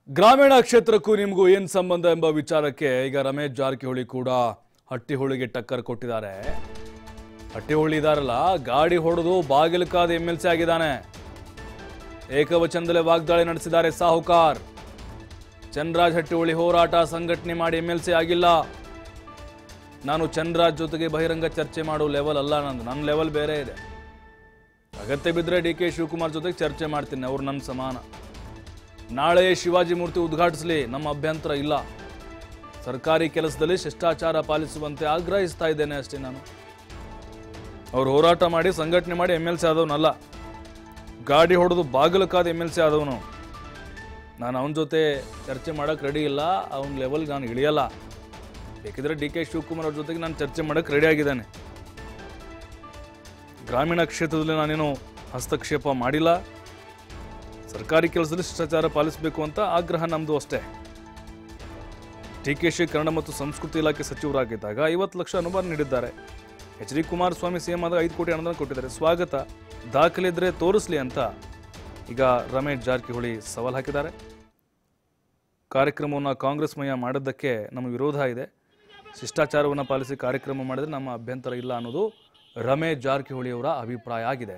ಗ್ರಾಮೀಣ ಕ್ಷೇತ್ರಕ್ಕೂ ನಿಮಗೂ ಏನ್ ಸಂಬಂಧ ಎಂಬ ವಿಚಾರಕ್ಕೆ ಈಗ ರಮೇಶ್ ಜಾರಕಿಹೊಳಿ ಕೂಡ ಹಟ್ಟಿಹೊಳಿಗೆ ಟಕ್ಕರ್ ಕೊಟ್ಟಿದ್ದಾರೆ ಹಟ್ಟಿಹೊಳಿ ಇದಾರಲ್ಲ ಗಾಡಿ ಹೊಡೆದು ಬಾಗಿಲು ಕಾದ ಎಂ ಎಲ್ ಸಿ ಆಗಿದ್ದಾನೆ ಏಕವಚನದಲ್ಲೇ ವಾಗ್ದಾಳಿ ನಡೆಸಿದ್ದಾರೆ ಸಾಹುಕಾರ್ ಚಂದ್ರರಾಜ್ ಹಟ್ಟಿಹೊಳಿ ಹೋರಾಟ ಸಂಘಟನೆ ಮಾಡಿ ಎಂ ಎಲ್ ಸಿ ಆಗಿಲ್ಲ ನಾನು ಚಂದ್ರರಾಜ್ ಜೊತೆಗೆ ಬಹಿರಂಗ ಚರ್ಚೆ ಮಾಡೋ ಲೆವೆಲ್ ಅಲ್ಲ ನಂದು ನನ್ನ ಲೆವೆಲ್ ಬೇರೆ ಇದೆ ಅಗತ್ಯ ಬಿದ್ದರೆ ಡಿ ಕೆ ಶಿವಕುಮಾರ್ ಜೊತೆಗೆ ಚರ್ಚೆ ಮಾಡ್ತೀನಿ ಅವ್ರು ನನ್ನ ಸಮಾನ ನಾಳೆ ಶಿವಾಜಿ ಮೂರ್ತಿ ಉದ್ಘಾಟಿಸಲಿ ನಮ್ಮ ಅಭ್ಯಂತರ ಇಲ್ಲ ಸರ್ಕಾರಿ ಕೆಲಸದಲ್ಲಿ ಶಿಷ್ಟಾಚಾರ ಪಾಲಿಸುವಂತೆ ಆಗ್ರಹಿಸ್ತಾ ಇದ್ದೇನೆ ಅಷ್ಟೇ ನಾನು ಅವ್ರು ಹೋರಾಟ ಮಾಡಿ ಸಂಘಟನೆ ಮಾಡಿ ಎಮ್ ಎಲ್ ಸಿ ಆದವನಲ್ಲ ಗಾಡಿ ಹೊಡೆದು ಬಾಗಿಲು ಕಾದ ಎಮ್ ಎಲ್ ಸಿ ಆದವನು ನಾನು ಅವನ ಜೊತೆ ಚರ್ಚೆ ಮಾಡೋಕೆ ರೆಡಿ ಇಲ್ಲ ಅವನ ಲೆವೆಲ್ಗೆ ನಾನು ಇಳಿಯಲ್ಲ ಬೇಕಿದ್ರೆ ಡಿ ಕೆ ಶಿವಕುಮಾರ್ ಅವ್ರ ಜೊತೆಗೆ ನಾನು ಚರ್ಚೆ ಮಾಡೋಕೆ ರೆಡಿ ಆಗಿದ್ದಾನೆ ಗ್ರಾಮೀಣ ಕ್ಷೇತ್ರದಲ್ಲಿ ನಾನೇನು ಹಸ್ತಕ್ಷೇಪ ಮಾಡಿಲ್ಲ ಸರ್ಕಾರಿ ಕೆಲಸದಲ್ಲಿ ಶಿಷ್ಟಾಚಾರ ಪಾಲಿಸಬೇಕು ಅಂತ ಆಗ್ರಹ ನಮ್ಮದು ಅಷ್ಟೇ ಡಿ ಕೆ ಶಿ ಕನ್ನಡ ಮತ್ತು ಸಂಸ್ಕೃತಿ ಇಲಾಖೆ ಸಚಿವರಾಗಿದ್ದಾಗ ಐವತ್ತು ಲಕ್ಷ ಅನುದಾನ ನೀಡಿದ್ದಾರೆ ಎಚ್ ಡಿ ಕುಮಾರಸ್ವಾಮಿ ಸಿಎಂ ಆದಾಗ ಐದು ಕೋಟಿ ಅನುದಾನ ಕೊಟ್ಟಿದ್ದಾರೆ ಸ್ವಾಗತ ದಾಖಲೆ ಇದ್ರೆ ತೋರಿಸ್ಲಿ ಅಂತ ಈಗ ರಮೇಶ್ ಜಾರಕಿಹೊಳಿ ಸವಾಲ್ ಹಾಕಿದ್ದಾರೆ ಕಾರ್ಯಕ್ರಮವನ್ನು ಕಾಂಗ್ರೆಸ್ ಮಯ ಮಾಡಿದ್ದಕ್ಕೆ ನಮ್ಮ ವಿರೋಧ ಇದೆ ಶಿಷ್ಟಾಚಾರವನ್ನು ಪಾಲಿಸಿ ಕಾರ್ಯಕ್ರಮ ಮಾಡಿದ್ರೆ ನಮ್ಮ ಅಭ್ಯಂತರ ಇಲ್ಲ ಅನ್ನೋದು ರಮೇಶ್ ಜಾರಕಿಹೊಳಿ ಅವರ ಅಭಿಪ್ರಾಯ ಆಗಿದೆ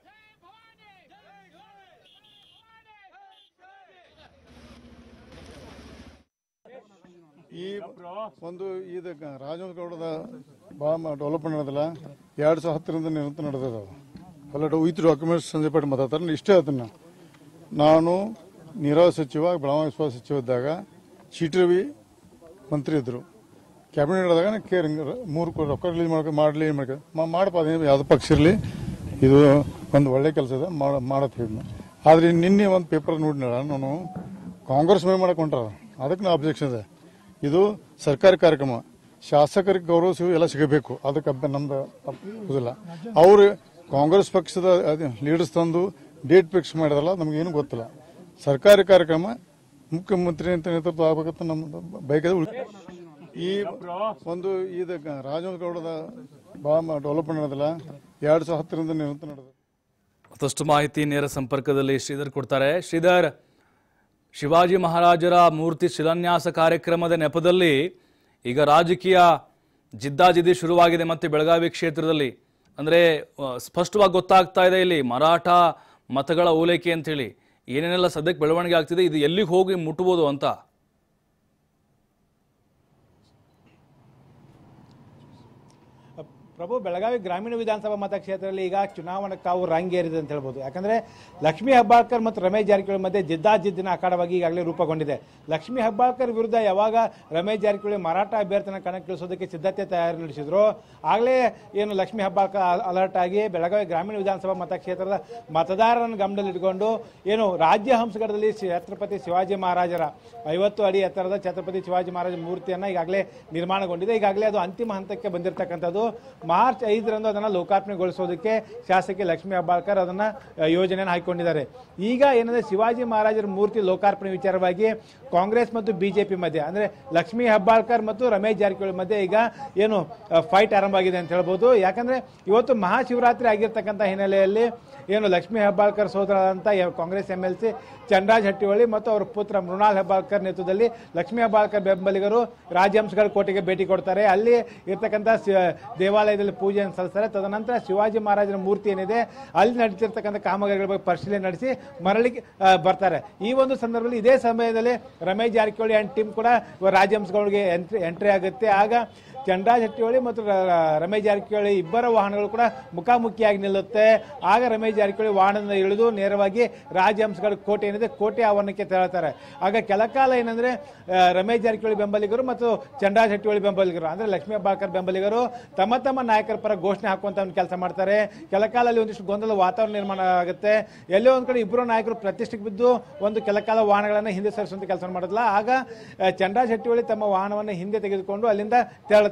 ಈ ಒಂದು ಇದು ರಾಜೇಂದ್ರ ಗೌಡದ ಭಾಳ ಡೆವಲಪ್ಮೆಂಟ್ ನಡೆದಿಲ್ಲ ಎರಡು ಸಾವಿರ ಹತ್ತರಿಂದ ನಿರಂತರ ನಡೆದದ ಎಲ್ಲ ವಿತ್ ಡಾಕ್ಯುಮೆಂಟ್ಸ್ ಸಂಜೆ ಪಟ್ಟು ಮಾತಾಡ್ತಾರೆ ಇಷ್ಟೇ ಅದನ್ನ ನಾನು ನೀರಾವರಿ ಸಚಿವ ಬೆಳಗಾವಿ ವಿಶ್ವಾಸ ಸಚಿವ ಇದ್ದಾಗ ಚೀಟಿ ರವಿ ಮಂತ್ರಿ ಇದ್ರು ಕ್ಯಾಬಿನೆಟ್ ಹಿಡಿದಾಗ ಕೇರ್ ಮೂರು ಕೋಟಿ ರೊಕ್ಕ ರಿಲೀಸ್ ಮಾಡ್ಕೊ ಮಾಡಲಿ ಮಾಡ್ಕೊ ಮಾ- ಮಾಡಪ್ಪ ಅದೇನು ಯಾವ್ದು ಪಕ್ಷ ಇರಲಿ ಇದು ಒಂದು ಒಳ್ಳೆ ಕೆಲಸ ಇದೆ ಮಾಡ ಮಾಡತ್ ಹೇಳಿದ್ನ ಆದ್ರೆ ನಿನ್ನೆ ಒಂದು ಪೇಪರ್ ನೋಡಿನಲ್ಲ ನಾನು ಕಾಂಗ್ರೆಸ್ ಮೇ ಮಾಡಕ್ ಹೊಂಟಾರ ಅದಕ್ಕೆ ನಾ ಅಬ್ಜೆಕ್ಷನ್ ಇದೆ ಇದು ಸರ್ಕಾರಿ ಕಾರ್ಯಕ್ರಮ ಶಾಸಕರಿಗೆ ಗೌರವ ಸಿಗು ಎಲ್ಲ ಸಿಗಬೇಕು ಅದಕ್ಕೆ ಅಬ್ಬ ನಮ್ದು ತಪ್ಪುದಿಲ್ಲ ಅವರು ಕಾಂಗ್ರೆಸ್ ಪಕ್ಷದ ಲೀಡರ್ಸ್ ತಂದು ಡೇಟ್ ಫಿಕ್ಸ್ ಮಾಡಿದಲ್ಲ ನಮಗೇನು ಗೊತ್ತಿಲ್ಲ ಸರ್ಕಾರಿ ಕಾರ್ಯಕ್ರಮ ಮುಖ್ಯಮಂತ್ರಿ ಅಂತ ನೇತೃತ್ವ ಆಗ್ಬೇಕಂತ ನಮ್ಮ ಬೈಕದ ಈ ಒಂದು ಇದು ರಾಜೇಂದ್ರ ಗೌಡದ ಭಾಳ ಡೆವಲಪ್ಮೆಂಟ್ ನಡೆದಿಲ್ಲ ಎರಡು ಸಾವಿರ ಹತ್ತರಿಂದ ನಿರಂತರ ನಡೆದ ಮತ್ತಷ್ಟು ಮಾಹಿತಿ ನೇರ ಸಂಪರ್ಕದಲ್ಲಿ ಶ್ರೀಧರ್ ಕೊಡ್ತಾರೆ ಶ್ರೀಧರ್ ಶಿವಾಜಿ ಮಹಾರಾಜರ ಮೂರ್ತಿ ಶಿಲಾನ್ಯಾಸ ಕಾರ್ಯಕ್ರಮದ ನೆಪದಲ್ಲಿ ಈಗ ರಾಜಕೀಯ ಜಿದ್ದಾಜಿದ್ದಿ ಶುರುವಾಗಿದೆ ಮತ್ತೆ ಬೆಳಗಾವಿ ಕ್ಷೇತ್ರದಲ್ಲಿ ಅಂದರೆ ಸ್ಪಷ್ಟವಾಗಿ ಗೊತ್ತಾಗ್ತಾ ಇದೆ ಇಲ್ಲಿ ಮರಾಠ ಮತಗಳ ಓಲೈಕೆ ಅಂತೇಳಿ ಏನೇನೆಲ್ಲ ಸದ್ಯಕ್ಕೆ ಬೆಳವಣಿಗೆ ಆಗ್ತಿದೆ ಇದು ಎಲ್ಲಿಗೆ ಹೋಗಿ ಮುಟ್ಬೋದು ಅಂತ ಪ್ರಭು ಬೆಳಗಾವಿ ಗ್ರಾಮೀಣ ವಿಧಾನಸಭಾ ಮತಕ್ಷೇತ್ರದಲ್ಲಿ ಈಗ ಚುನಾವಣಾ ಕಾವು ರಂಗೇರಿದೆ ಅಂತ ಹೇಳ್ಬೋದು ಯಾಕಂದ್ರೆ ಲಕ್ಷ್ಮೀ ಹೆಬ್ಬಾಳ್ಕರ್ ಮತ್ತು ರಮೇಶ್ ಜಾರಕಿಹೊಳಿ ಮಧ್ಯೆ ಜಿದ್ದಾಜಿದ್ದಿನ ಅಖಾಡವಾಗಿ ಈಗಾಗಲೇ ರೂಪುಗೊಂಡಿದೆ ಲಕ್ಷ್ಮೀ ಹೆಬ್ಬಾಳ್ಕರ್ ವಿರುದ್ಧ ಯಾವಾಗ ರಮೇಶ್ ಜಾರಕಿಹೊಳಿ ಮರಾಠ ಅಭ್ಯರ್ಥಿನ ಕಣಕ್ಕಿಳಿಸೋದಕ್ಕೆ ಸಿದ್ಧತೆ ತಯಾರಿ ನಡೆಸಿದ್ರು ಆಗಲೇ ಏನು ಲಕ್ಷ್ಮೀ ಹೆಬ್ಬಾಳ್ಕರ್ ಅಲರ್ಟ್ ಆಗಿ ಬೆಳಗಾವಿ ಗ್ರಾಮೀಣ ವಿಧಾನಸಭಾ ಮತಕ್ಷೇತ್ರದ ಮತದಾರರನ್ನು ಗಮನದಲ್ಲಿಟ್ಟುಕೊಂಡು ಏನು ರಾಜ್ಯ ಹಂಸಗಡದಲ್ಲಿ ಶ್ರೀ ಛತ್ರಪತಿ ಶಿವಾಜಿ ಮಹಾರಾಜರ ಐವತ್ತು ಅಡಿ ಎತ್ತರದ ಛತ್ರಪತಿ ಶಿವಾಜಿ ಮಹಾರಾಜ ಮೂರ್ತಿಯನ್ನು ಈಗಾಗಲೇ ನಿರ್ಮಾಣಗೊಂಡಿದೆ ಈಗಾಗಲೇ ಅದು ಅಂತಿಮ ಹಂತಕ್ಕೆ ಬಂದಿರತಕ್ಕಂಥದ್ದು ಮಾರ್ಚ್ ಐದರಂದು ಅದನ್ನು ಲೋಕಾರ್ಪಣೆಗೊಳಿಸೋದಕ್ಕೆ ಶಾಸಕಿ ಲಕ್ಷ್ಮೀ ಹೆಬ್ಬಾಳ್ಕರ್ ಅದನ್ನು ಯೋಜನೆಯನ್ನು ಹಾಕಿಕೊಂಡಿದ್ದಾರೆ ಈಗ ಏನಂದ್ರೆ ಶಿವಾಜಿ ಮಹಾರಾಜರ ಮೂರ್ತಿ ಲೋಕಾರ್ಪಣೆ ವಿಚಾರವಾಗಿ ಕಾಂಗ್ರೆಸ್ ಮತ್ತು ಬಿಜೆಪಿ ಮಧ್ಯೆ ಅಂದ್ರೆ ಲಕ್ಷ್ಮೀ ಹೆಬ್ಬಾಳ್ಕರ್ ಮತ್ತು ರಮೇಶ್ ಜಾರಕಿಹೊಳಿ ಮಧ್ಯೆ ಈಗ ಏನು ಫೈಟ್ ಆರಂಭ ಆಗಿದೆ ಅಂತ ಹೇಳ್ಬೋದು ಯಾಕಂದ್ರೆ ಇವತ್ತು ಮಹಾಶಿವರಾತ್ರಿ ಆಗಿರ್ತಕ್ಕಂಥ ಹಿನ್ನೆಲೆಯಲ್ಲಿ ಏನು ಲಕ್ಷ್ಮೀ ಹೆಬ್ಬಾಳ್ಕರ್ ಸೋದರರಾದಂಥ ಯ- Congress M L C Chandraj Hattiholi ಮತ್ತು ಅವರ ಪುತ್ರ ಮೃಣಾಲ್ ಹೆಬ್ಬಾಳ್ಕರ್ ನೇತೃತ್ವದಲ್ಲಿ ಲಕ್ಷ್ಮೀ ಹೆಬ್ಬಾಳ್ಕರ್ ಬೆಂಬಲಿಗರು ರಾಜಹಂಸಗಳ ಕೋಟೆಗೆ ಭೇಟಿ ಕೊಡ್ತಾರೆ ಅಲ್ಲಿ ಇರ್ತಕ್ಕಂಥ ಸಿ- ದೇವಾಲಯದಲ್ಲಿ ಪೂಜೆಯನ್ನು ಸಲ್ಲಿಸ್ತಾರೆ ತದನಂತರ ಶಿವಾಜಿ ಮಹಾರಾಜರ ಮೂರ್ತಿ ಏನಿದೆ ಅಲ್ಲಿ ನಡೀತಿರ್ತಕ್ಕಂಥ ಕಾಮಗಾರಿಗಳ ಬಗ್ಗೆ ಪರಿಶೀಲನೆ ನಡೆಸಿ ಮರಳಿಗೆ ಆ, ಬರ್ತಾರೆ ಈ ಒಂದು ಸಂದರ್ಭದಲ್ಲಿ ಇದೇ ಸಮಯದಲ್ಲಿ ರಮೇಶ್ ಜಾರಕಿಹೊಳಿ ಅಂಡ್ ಟೀಮ್ ಕೂಡ ರಾಜಹಂಸಗಳಿಗೆ ಎಂಟ್ರಿ ಎಂಟ್ರಿ ಆಗುತ್ತೆ ಆಗ ಚಂದ್ರಾಜ್ ಹಟ್ಟಿಹೊಳಿ ಮತ್ತು ರ- ರ- ರಮೇಶ್ ಜಾರಕಿಹೊಳಿ ಇಬ್ಬರ ವಾಹನಗಳು ಕೂಡ ಮುಖಾಮುಖಿಯಾಗಿ ನಿಲ್ಲುತ್ತೆ ಆಗ ರಮೇಶ್ ಜಾರಕಿಹೊಳಿ ವಾಹನದಿಂದ ಇಳಿದು ನೇರವಾಗಿ ರಾಜಹಂಸಗಳ ಕೋಟೆ ಏನಿದೆ ಕೋಟೆ ಆವರಣಕ್ಕೆ ತೆರಳುತ್ತಾರೆ ಆಗ ಕೆಲಕಾಲ ಏನಂದ್ರೆ ಆ, ರಮೇಶ್ ಜಾರಕಿಹೊಳಿ ಬೆಂಬಲಿಗರು ಮತ್ತು ಚಂದ್ರಾಜ್ ಹಟ್ಟಿಹೊಳಿ ಬೆಂಬಲಿಗರು ಅಂದ್ರೆ ಲಕ್ಷ್ಮೀ ಹೆಬ್ಬಾಳ್ಕರ್ ಬೆಂಬಲಿಗರು ತಮ್ಮ ತಮ್ಮ ನಾಯಕರ ಪರ ಘೋಷಣೆ ಹಾಕುವಂತ ಒಂದು ಕೆಲಸ ಮಾಡ್ತಾರೆ ಕೆಲಕಾಲಲ್ಲಿ ಒಂದಿಷ್ಟು ಗೊಂದಲ ವಾತಾವರಣ ನಿರ್ಮಾಣ ಆಗುತ್ತೆ ಎಲ್ಲೋ ಒಂದ್ ಕಡೆ ಇಬ್ಬರು ನಾಯಕರು ಪ್ರತಿಷ್ಠೆಗೆ ಬಿದ್ದು ಒಂದು ಕೆಲಕಾಲ ವಾಹನಗಳನ್ನು ಹಿಂದೆ ಸರಿಸುವಂತ ಕೆಲಸ ಮಾಡೋದಿಲ್ಲ ಆಗ ಆ, ಚಂದ್ರಾಜ್ ಹಟ್ಟಿಹೊಳಿ ತಮ್ಮ ವಾಹನವನ್ನು ಹಿಂದೆ ತೆಗೆದುಕೊಂಡು ಅಲ್ಲಿಂದ ತೆರಳುತ್ತಾರೆ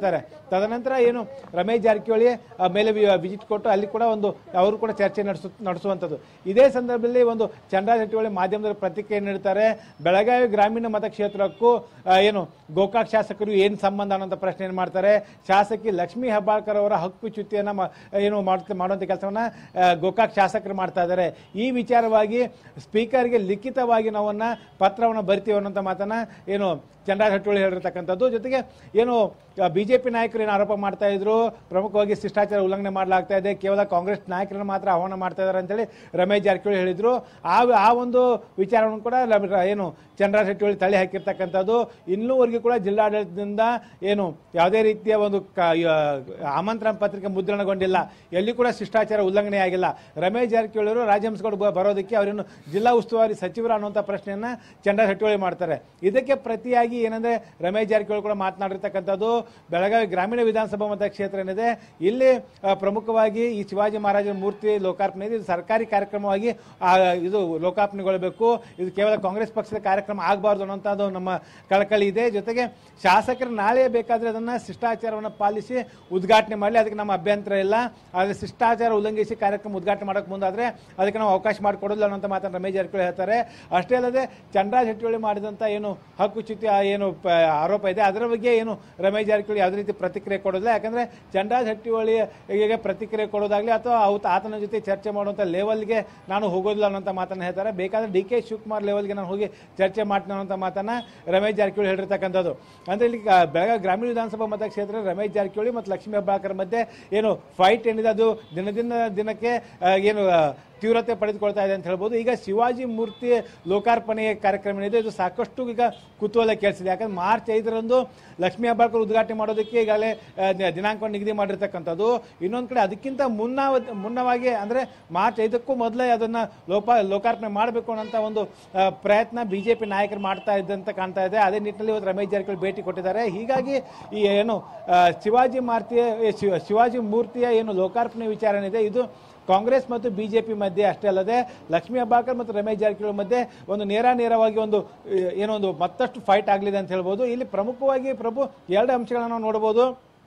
ಹೇಳ್ತಾರೆ ತದನಂತರ ಏನು ರಮೇಶ್ ಜಾರಕಿಹೊಳಿ ಆ, ಮೇಲೆ ವಿಸಿಟ್ ಕೊಟ್ಟು ಅಲ್ಲಿ ಕೂಡ ಒಂದು ಅವರು ಕೂಡ ಚರ್ಚೆ ನಡೆಸು ನಡೆಸುವಂಥದ್ದು ಇದೇ ಸಂದರ್ಭದಲ್ಲಿ ಒಂದು ಚಂದ್ರರಾಜ್ ಹಟ್ಟಿಹೊಳಿ ಮಾಧ್ಯಮದಲ್ಲಿ ಪ್ರತಿಕ್ರಿಯೆ ನೀಡ್ತಾರೆ ಬೆಳಗಾವಿ ಗ್ರಾಮೀಣ ಮತಕ್ಷೇತ್ರಕ್ಕೂ ಆ, ಏನು ಗೋಕಾಕ್ ಶಾಸಕರು ಏನು ಸಂಬಂಧ ಅನ್ನೋಂಥ ಪ್ರಶ್ನೆ ಮಾಡ್ತಾರೆ ಶಾಸಕಿ ಲಕ್ಷ್ಮೀ ಹೆಬ್ಬಾಳ್ಕರ್ ಅವರ ಹಕ್ಕು ಚ್ಯುತಿಯನ್ನ ಮ- ಏನು ಮಾಡ್ತ ಮಾಡುವಂಥ ಕೆಲಸವನ್ನ ಆ, ಗೋಕಾಕ್ ಶಾಸಕರು ಮಾಡ್ತಾ ಇದ್ದಾರೆ ಈ ವಿಚಾರವಾಗಿ ಸ್ಪೀಕರ್ಗೆ ಲಿಖಿತವಾಗಿ ನಾವನ್ನ ಪತ್ರವನ್ನು ಬರ್ತೀವಿ ಅನ್ನೋಂಥ ಮಾತನ್ನ ಏನು ಚಂದ್ರರಾಜ್ ಹಟ್ಟಿಹೊಳಿ ಹೇಳಿರ್ತಕ್ಕಂಥದ್ದು ಜೊತೆಗೆ ಏನು ಬಿಜೆಪಿ ನಾಯಕರು ಏನು ಆರೋಪ ಮಾಡ್ತಾ ಇದ್ರು ಪ್ರಮುಖವಾಗಿ ಶಿಷ್ಟಾಚಾರ ಉಲ್ಲಂಘನೆ ಮಾಡಲಾಗ್ತಾ ಇದೆ ಕೇವಲ ಕಾಂಗ್ರೆಸ್ ನಾಯಕರನ್ನು ಮಾತ್ರ ಆಹ್ವಾನ ಮಾಡ್ತಾ ಇದ್ದಾರೆ ಅಂತೇಳಿ ರಮೇಶ್ ಜಾರಕಿಹೊಳಿ ಹೇಳಿದ್ರು ಆ ಆ ಒಂದು ವಿಚಾರವನ್ನು ಕೂಡ ಲ- ಏನು ಚಂದ್ರರಾಜ್ ಹಟ್ಟಿಹೊಳಿ ತಳ್ಳಿ ಹಾಕಿರ್ತಕ್ಕಂಥದ್ದು ಇನ್ನೂವರೆಗೂ ಕೂಡ ಜಿಲ್ಲಾಡಳಿತದಿಂದ ಏನು ಯಾವುದೇ ರೀತಿಯ ಒಂದು ಕ- ಯ- ಆಮಂತ್ರಣ ಪತ್ರಿಕೆ ಮುದ್ರಣಗೊಂಡಿಲ್ಲ ಎಲ್ಲಿ ಕೂಡ ಶಿಷ್ಟಾಚಾರ ಉಲ್ಲಂಘನೆ ಆಗಿಲ್ಲ ರಮೇಶ್ ಜಾರಕಿಹೊಳಿ ಅವರು ರಾಜಹಂಸಗೌಡ ಬ- ಬರೋದಕ್ಕೆ ಅವರೇನು ಜಿಲ್ಲಾ ಉಸ್ತುವಾರಿ ಸಚಿವರು ಅನ್ನುವಂಥ ಪ್ರಶ್ನೆಯನ್ನ ಚಂದ್ರರಾಜ್ ಹಟ್ಟಿಹೊಳಿ ಮಾಡ್ತಾರೆ ಇದಕ್ಕೆ ಪ್ರತಿಯಾಗಿ ಏನಂದ್ರೆ ರಮೇಶ್ ಜಾರಕಿಹೊಳಿ ಕೂಡ ಮಾತನಾಡಿರ್ತಕ್ಕಂಥದ್ದು ಬೆಳಗಾವಿ ಗ್ರಾಮೀಣ ವಿಧಾನಸಭಾ ಮತಕ್ಷೇತ್ರ ಏನಿದೆ ಇಲ್ಲಿ ಆ, ಪ್ರಮುಖವಾಗಿ ಈ ಶಿವಾಜಿ ಮಹಾರಾಜರ ಮೂರ್ತಿ ಲೋಕಾರ್ಪಣೆ ಇದೆ ಇದು ಸರ್ಕಾರಿ ಕಾರ್ಯಕ್ರಮವಾಗಿ ಆ, ಇದು ಲೋಕಾರ್ಪಣೆಗೊಳ್ಳಬೇಕು ಇದು ಕೇವಲ ಕಾಂಗ್ರೆಸ್ ಪಕ್ಷದ ಕಾರ್ಯಕ್ರಮ ಆಗಬಾರ್ದು ಅನ್ನೋಂಥದ್ದು ನಮ್ಮ ಕಳಕಳಿ ಇದೆ ಜೊತೆಗೆ ಶಾಸಕರು ನಾಳೆ ಬೇಕಾದ್ರೆ ಅದನ್ನ ಶಿಷ್ಟಾಚಾರವನ್ನು ಪಾಲಿಸಿ ಉದ್ಘಾಟನೆ ಮಾಡಲಿ ಅದಕ್ಕೆ ನಮ್ಮ ಅಭ್ಯಂತರ ಇಲ್ಲ ಆದರೆ ಶಿಷ್ಟಾಚಾರ ಉಲ್ಲಂಘಿಸಿ ಕಾರ್ಯಕ್ರಮ ಉದ್ಘಾಟನೆ ಮಾಡಕ್ಕೆ ಮುಂದಾದ್ರೆ ಅದಕ್ಕೆ ನಾವು ಅವಕಾಶ ಮಾಡಿಕೊಡೋದಿಲ್ಲ ಅನ್ನೋಂಥ ಮಾತನ್ನು ರಮೇಶ್ ಜಾರಕಿಹೊಳಿ ಹೇಳ್ತಾರೆ ಅಷ್ಟೇ ಅಲ್ಲದೆ ಚಂದ್ರರಾಜ್ ಹಟ್ಟಿಹೊಳಿ ಮಾಡಿದಂಥ ಏನು ಹಕ್ಕುಚ್ಯುತಿ ಆ ಏನು ಪ- ಆರೋಪ ಇದೆ ಅದರ ಬಗ್ಗೆ ಏನು ರಮೇಶ್ ಜಾರಕಿಹೊಳಿ ಯಾವುದೇ ರೀತಿ ಪ್ರತಿಕ್ರಿಯೆ ಕೊಡೋದಿಲ್ಲ ಯಾಕಂದ್ರೆ ಚಂದ್ರರಾಜ್ ಹಟ್ಟಿಹೊಳಿ ಗೆ ಪ್ರತಿಕ್ರಿಯೆ ಕೊಡೋದಾಗ್ಲಿ ಅಥವಾ ಅವತ್ತು ಆತನ ಜೊತೆ ಚರ್ಚೆ ಮಾಡುವಂಥ ಲೆವೆಲ್ಗೆ ನಾನು ಹೋಗೋದಿಲ್ಲ ಅನ್ನೋಂಥ ಮಾತನ್ನ ಹೇಳ್ತಾರೆ ಬೇಕಾದ್ರೆ ಡಿ ಕೆ ಶಿವಕುಮಾರ್ ಲೆವೆಲ್ಗೆ ನಾನು ಹೋಗಿ ಚರ್ಚೆ ಮಾಡ್ತೀನಿ ಅನ್ನೋಂಥ ಮಾತನ್ನ ರಮೇಶ್ ಜಾರಕಿಹೊಳಿ ಹೇಳಿರ್ತಕ್ಕಂಥದ್ದು ಅಂದ್ರೆ ಇಲ್ಲಿ ಗ- ಬೆಳಗಾವಿ ಗ್ರಾಮೀಣ ವಿಧಾನಸಭಾ ಮತಕ್ಷೇತ್ರ ರಮೇಶ್ ಜಾರಕಿಹೊಳಿ ಮತ್ತು ಲಕ್ಷ್ಮೀ ಹೆಬ್ಬಾಳ್ಕರ್ ಮಧ್ಯೆ ಏನು ಫೈಟ್ ಏನಿದೆ ಅದು ದಿನದಿಂದ ದಿನಕ್ಕೆ ಆ, ಏನು ಆ, ತೀವ್ರತೆ ಪಡೆದುಕೊಳ್ತಾ ಇದೆ ಅಂತ ಹೇಳ್ಬೋದು ಈಗ ಶಿವಾಜಿ ಮೂರ್ತಿ ಲೋಕಾರ್ಪಣೆ ಕಾರ್ಯಕ್ರಮ ಏನಿದೆ ಇದು ಸಾಕಷ್ಟು ಈಗ ಕುತೂಹಲ ಕೇಳಿಸಿದೆ ಯಾಕಂದ್ರೆ ಮಾರ್ಚ್ ಐದರಂದು ಲಕ್ಷ್ಮೀ ಹೆಬ್ಬಾಳ್ಕರ್ ಉದ್ಘಾಟನೆ ಮಾಡೋದಕ್ಕೆ ಈಗಾಗಲೇ ಆ, ದಿ- ದಿನಾಂಕವನ್ನು ನಿಗದಿ ಮಾಡಿರ್ತಕ್ಕಂಥದ್ದು ಇನ್ನೊಂದು ಕಡೆ ಅದಕ್ಕಿಂತ ಮುನ್ನ ಮುನ್ನವಾಗಿ ಅಂದ್ರೆ ಮಾರ್ಚ್ ಐದಕ್ಕೂ ಮೊದಲೇ ಅದನ್ನ ಲೋಪ ಲೋಕಾರ್ಪಣೆ ಮಾಡಬೇಕು ಅನ್ನೋಂಥ ಒಂದು ಆ, ಪ್ರಯತ್ನ ಬಿಜೆಪಿ ನಾಯಕರು ಮಾಡ್ತಾ ಇದ್ದಂತ ಕಾಣ್ತಾ ಇದೆ ಅದೇ ನಿಟ್ಟಿನಲ್ಲಿ ಇವತ್ತು ರಮೇಶ್ ಜಾರಕಿಹೊಳಿ ಭೇಟಿ ಕೊಟ್ಟಿದ್ದಾರೆ ಹೀಗಾಗಿ ಈ ಏನು ಆ, ಶಿವಾಜಿ ಮಾರ್ತಿಯ ಶಿವ- ಶಿವಾಜಿ ಮೂರ್ತಿಯ ಏನು ಲೋಕಾರ್ಪಣೆ ವಿಚಾರ ಏನಿದೆ ಇದು ಕಾಂಗ್ರೆಸ್ ಮತ್ತು ಬಿಜೆಪಿ ಮಧ್ಯೆ ಅಷ್ಟೇ ಅಲ್ಲದೆ ಲಕ್ಷ್ಮೀ ಹೆಬ್ಬಾಳ್ಕರ್ ಮತ್ತು ರಮೇಶ್ ಜಾರಕಿಹೊಳಿ ಮಧ್ಯೆ ಒಂದು ನೇರ ನೇರವಾಗಿ ಒಂದು ಆ, ಏನೋ ಒಂದು ಮತ್ತಷ್ಟು ಫೈಟ್ ಆಗಲಿದೆ ಅಂತ ಹೇಳ್ಬೋದು ಇಲ್ಲಿ ಪ್ರಮುಖವಾಗಿ ಪ್ರಭು ಎರಡು ಅಂಶಗಳನ್ನ ನಾವು ನೋಡಬಹುದು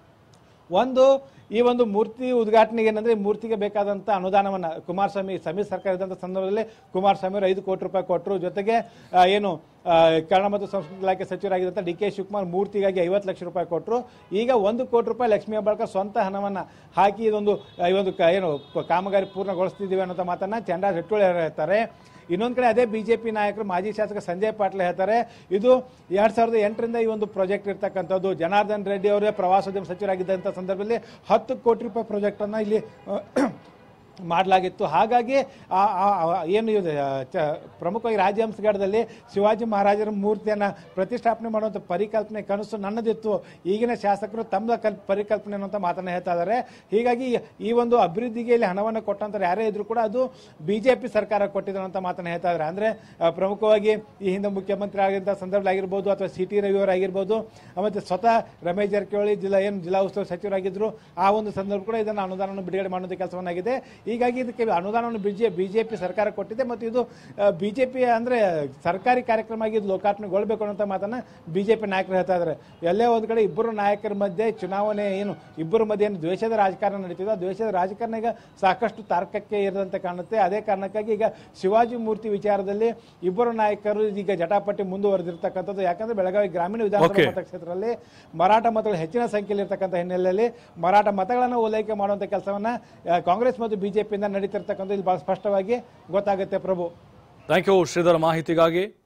ಒಂದು ಈ ಒಂದು ಮೂರ್ತಿ ಉದ್ಘಾಟನೆಗೆ ಏನಂದ್ರೆ ಈ ಮೂರ್ತಿಗೆ ಬೇಕಾದಂತ ಅನುದಾನವನ್ನ ಕುಮಾರಸ್ವಾಮಿ ಸಮ್ಮಿಶ್ರ ಸರ್ಕಾರ ಇದ್ದಂಥ ಸಂದರ್ಭದಲ್ಲಿ ಕುಮಾರಸ್ವಾಮಿ ಅವರು ಐದು ಕೋಟಿ ರೂಪಾಯಿ ಕೊಟ್ಟರು ಜೊತೆಗೆ ಆ, ಏನು ಆ, ಕನ್ನಡ ಮತ್ತು ಸಂಸ್ಕೃತಿ ಇಲಾಖೆ ಸಚಿವರಾಗಿದ್ದಂಥ ಡಿ ಕೆ ಶಿವಕುಮಾರ್ ಮೂರ್ತಿಗಾಗಿ ಐವತ್ತು ಲಕ್ಷ ರೂಪಾಯಿ ಕೊಟ್ಟರು ಈಗ ಒಂದು ಕೋಟಿ ರೂಪಾಯಿ ಲಕ್ಷ್ಮೀ ಹೆಬ್ಬಾಳ್ಕರ್ ಸ್ವಂತ ಹಣವನ್ನ ಹಾಕಿ ಇದೊಂದು ಆ, ಈ ಒಂದು ಕ- ಏನು ಕಾಮಗಾರಿ ಪೂರ್ಣಗೊಳಿಸ್ತಿದ್ದೀವಿ ಅನ್ನೋ ಮಾತನ್ನ ಚಂದ್ರರಾಜ್ ಹೆಟ್ಟೋಳಿ ಹೇಳ್ತಾರೆ ಇನ್ನೊಂದ್ ಕಡೆ ಅದೇ ಬಿಜೆಪಿ ನಾಯಕರು ಮಾಜಿ ಶಾಸಕ ಸಂಜಯ್ ಪಾಟೀಲ್ ಹೇಳ್ತಾರೆ ಇದು ಎರಡ್ ಸಾವಿರದ ಎಂಟರಿಂದ ಈ ಒಂದು ಪ್ರಾಜೆಕ್ಟ್ ಇರ್ತಕ್ಕಂಥದ್ದು ಜನಾರ್ದನ್ ರೆಡ್ಡಿ ಅವರೇ ಪ್ರವಾಸೋದ್ಯಮ ಸಚಿವರಾಗಿದ್ದಂಥ ಸಂದರ್ಭದಲ್ಲಿ ಹತ್ತು ಕೋಟಿ ರೂಪಾಯಿ ಪ್ರಾಜೆಕ್ಟ್ ಅನ್ನ ಇಲ್ಲಿ ಅಹ್, ಮಾಡಲಾಗಿತ್ತು ಹಾಗಾಗಿ ಆ- ಆ- ಆ- ಏನು ಇದು ಆ, ಚ- ಪ್ರಮುಖವಾಗಿ ರಾಜಹಂಸಗಢದಲ್ಲಿ ಶಿವಾಜಿ ಮಹಾರಾಜರ ಮೂರ್ತಿಯನ್ನ ಪ್ರತಿಷ್ಠಾಪನೆ ಮಾಡುವಂಥ ಪರಿಕಲ್ಪನೆ ಕನಸು ನನ್ನದಿತ್ತು ಈಗಿನ ಶಾಸಕರು ತಮ್ಮ ಕಲ್ ಪರಿಕಲ್ಪನೆ ಅನ್ನುವಂಥ ಮಾತನ್ನ ಹೇಳ್ತಾ ಇದ್ದಾರೆ ಹೀಗಾಗಿ ಈ ಒಂದು ಅಭಿವೃದ್ಧಿಗೆ ಇಲ್ಲಿ ಹಣವನ್ನು ಕೊಟ್ಟಂತ ಯಾರೇ ಇದ್ರು ಕೂಡ ಅದು ಬಿಜೆಪಿ ಸರ್ಕಾರ ಕೊಟ್ಟಿದೆ ಅಂತ ಮಾತನ್ನ ಹೇಳ್ತಾ ಇದ್ದಾರೆ ಅಂದ್ರೆ ಆ, ಪ್ರಮುಖವಾಗಿ ಈ ಹಿಂದೆ ಮುಖ್ಯಮಂತ್ರಿ ಆಗಿದ್ದ ಸಂದರ್ಭದಲ್ಲಿ ಆಗಿರ್ಬೋದು ಅಥವಾ ಸಿ ಟಿ ರವಿ ಆಗಿರ್ಬೋದು ಮತ್ತೆ ಸ್ವತಃ ರಮೇಶ್ ಜಾರಕಿಹೊಳಿ ಜಿಲ್ಲಾ ಏನು ಜಿಲ್ಲಾ ಉಸ್ತುವಾರಿ ಸಚಿವರಾಗಿದ್ರು ಆ ಒಂದು ಸಂದರ್ಭ ಕೂಡ ಇದನ್ನು ಅನುದಾನವನ್ನು ಬಿಡುಗಡೆ ಮಾಡುವಂಥ ಕೆಲಸವನ್ನಾಗಿದೆ ಹೀಗಾಗಿ ಇದಕ್ಕೆ ಅನುದಾನವನ್ನು ಬಿಜೆ ಬಿಜೆಪಿ ಸರ್ಕಾರ ಕೊಟ್ಟಿದೆ ಮತ್ತು ಇದು ಬಿಜೆಪಿ ಅಂದ್ರೆ ಸರ್ಕಾರಿ ಕಾರ್ಯಕ್ರಮ ಆಗಿ ಇದು ಲೋಕಾರ್ಪಣೆಗೊಳ್ಬೇಕು ಅನ್ನೋ ಮಾತನ್ನ ಬಿಜೆಪಿ ನಾಯಕರು ಹೇಳ್ತಾ ಇದ್ದಾರೆ ಎಲ್ಲೇ ಒಂದ್ ಕಡೆ ಇಬ್ಬರು ನಾಯಕರ ಮಧ್ಯೆ ಚುನಾವಣೆ ಏನು ಇಬ್ಬರ ಮಧ್ಯೆ ಏನು ದ್ವೇಷದ ರಾಜಕಾರಣ ನಡೀತಿದೆ ಆ ದ್ವೇಷದ ರಾಜಕಾರಣ ಈಗ ಸಾಕಷ್ಟು ತಾರ್ಕಕ್ಕೆ ಇರದಂತೆ ಕಾಣುತ್ತೆ ಅದೇ ಕಾರಣಕ್ಕಾಗಿ ಈಗ ಶಿವಾಜಿ ಮೂರ್ತಿ ವಿಚಾರದಲ್ಲಿ ಇಬ್ಬರು ನಾಯಕರು ಈಗ ಜಟಾಪಟಿ ಮುಂದುವರೆದಿರ್ತಕ್ಕಂಥದ್ದು ಯಾಕಂದ್ರೆ ಬೆಳಗಾವಿ ಗ್ರಾಮೀಣ ವಿಧಾನಸಭಾ Okay. ಮತಕ್ಷೇತ್ರದಲ್ಲಿ ಮರಾಠ ಮತಗಳು ಹೆಚ್ಚಿನ ಸಂಖ್ಯೆಯಲ್ಲಿ ಇರ್ತಕ್ಕಂಥ ಹಿನ್ನೆಲೆಯಲ್ಲಿ ಮರಾಠ ಮತಗಳನ್ನು ಓಲೈಕೆ ಮಾಡುವಂಥ ಕೆಲಸವನ್ನ ಆ, ಕಾಂಗ್ರೆಸ್ ಮತ್ತು ಬಿಜೆಪಿಯಿಂದ ನಡೀತಿರ್ತಕ್ಕಂಥ ಇಲ್ಲಿ ಬಹಳ ಸ್ಪಷ್ಟವಾಗಿ ಗೊತ್ತಾಗುತ್ತೆ ಪ್ರಭು ಥ್ಯಾಂಕ್ ಯು ಶ್ರೀಧರ್ ಮಾಹಿತಿಗಾಗಿ